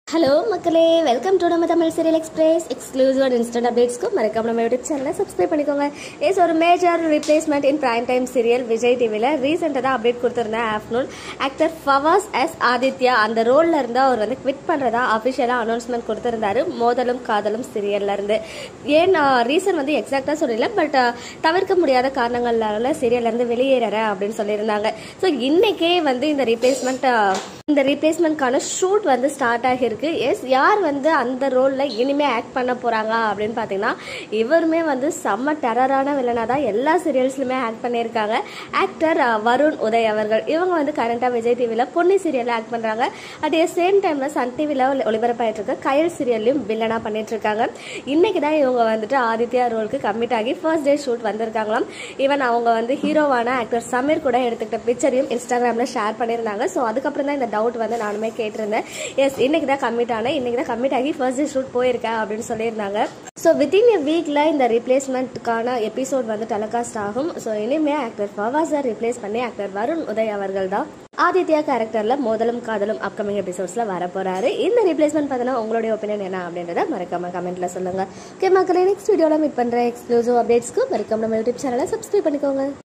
hello மக்களே welcome to நம்ம Tamil serial express exclusive and instant அப்டேட்ஸ்க்கு மறக்காம நம்ம யூடியூப் சேனலை சப்ஸ்கிரைப் பண்ணிக்கோங்க எஸ் ஒரு major replacement in prime time serial Vijay டிவியில் ரீசெண்டாக தான் அப்டேட் கொடுத்துருந்தேன் afternoon actor Fawaz as Aditya அந்த ரோலில் இருந்து அவர் வந்து குவிட் பண்ணுறதா அஃபிஷியலாக அனௌன்ஸ்மெண்ட் கொடுத்துருந்தாரு மோதலும் காதலும் சீரியல்ல இருந்து ஏன் ரீசன் வந்து எக்ஸாக்டாக சொல்லல பட் தவிர்க்க முடியாத காரணங்களால சீரியல்ல இருந்து வெளியேறேன் அப்படின்னு சொல்லியிருந்தாங்க ஸோ இன்னைக்கே வந்து இந்த ரீப்ளேஸ்மெண்ட் இந்த ரீப்ளேஸ்மெண்ட்கான ஷூட் வந்து ஸ்டார்ட் ஆகியிருக்கு எஸ் யார் வந்து அந்த ரோலில் இனிமேல் ஆக்ட் பண்ண போகிறாங்க அப்படின்னு பார்த்தீங்கன்னா இவருமே வந்து செம்ம டெரரான வில்லனாக தான் எல்லா சீரியல்ஸ்லையுமே ஆக்ட் பண்ணியிருக்காங்க ஆக்டர் வருண் உதய் அவர்கள் இவங்க வந்து கரண்ட்டாக விஜய் டிவியில் பொன்னி சீரியலில் ஆக்ட் பண்ணுறாங்க அட் சேம் டைமில் சன் டிவியில் ஒளிபரப்பாயிட்டு இருக்க கயல் சீரியல்லையும் வில்லனாக பண்ணிட்டு இருக்காங்க இன்னைக்கு தான் இவங்க வந்துட்டு ஆதித்யா ரோலுக்கு கமிட் ஆகி ஃபர்ஸ்ட் டே ஷூட் வந்திருக்காங்களாம் ஈவன் அவங்க வந்து ஹீரோவான ஆக்டர் சமீர் கூட எடுத்துக்கிட்ட பிக்சரையும் இன்ஸ்டாகிராமில் ஷேர் பண்ணியிருந்தாங்க ஸோ அதுக்கப்புறம் தான் இந்த டவுட் வந்து நானுமே கேட்டிருந்தேன் எஸ் இன்னைக்கு தான் கமிட் ஆனேன் இன்னைக்கு தான் கமிட் ஆகி ஃபர்ஸ்ட் டே ஷூட் போயிருக்கேன் அப்படின்னு சொல்லியிருந்தாங்க ஸோ வித்தின் எ வீக்கில் இந்த ரீப்ளேஸ்மெண்ட்டுக்கான எபிசோட் வந்து டெலிகாஸ்ட் ஆகும் ஸோ இனிமே ஆக்டர் ஃபவாஸை ரிப்ளேஸ் பண்ணி ஆக்டர் வருண் உதய் அவர்கள் தான் ஆதித்யா கேரக்டரில் மோதலும் காதலும் அப்கமிங் எபிசோட்ஸில் வர போகிறாரு இந்த ரீப்ளேஸ்மெண்ட் பார்த்தீங்கன்னா உங்களுடைய ஒப்பீனியன் என்ன அப்படின்றத மறக்காம கமெண்ட்டில் சொல்லுங்கள் ஓகே மக்களே நெக்ஸ்ட் வீடியோவில் மீட் பண்ணுற எக்ஸ்க்ளூசிவ் அப்டேட்ஸ்க்கு மறக்காம நம்ம யூடியூப் சேனலை சப்ஸ்கிரைப் பண்ணிக்கோங்க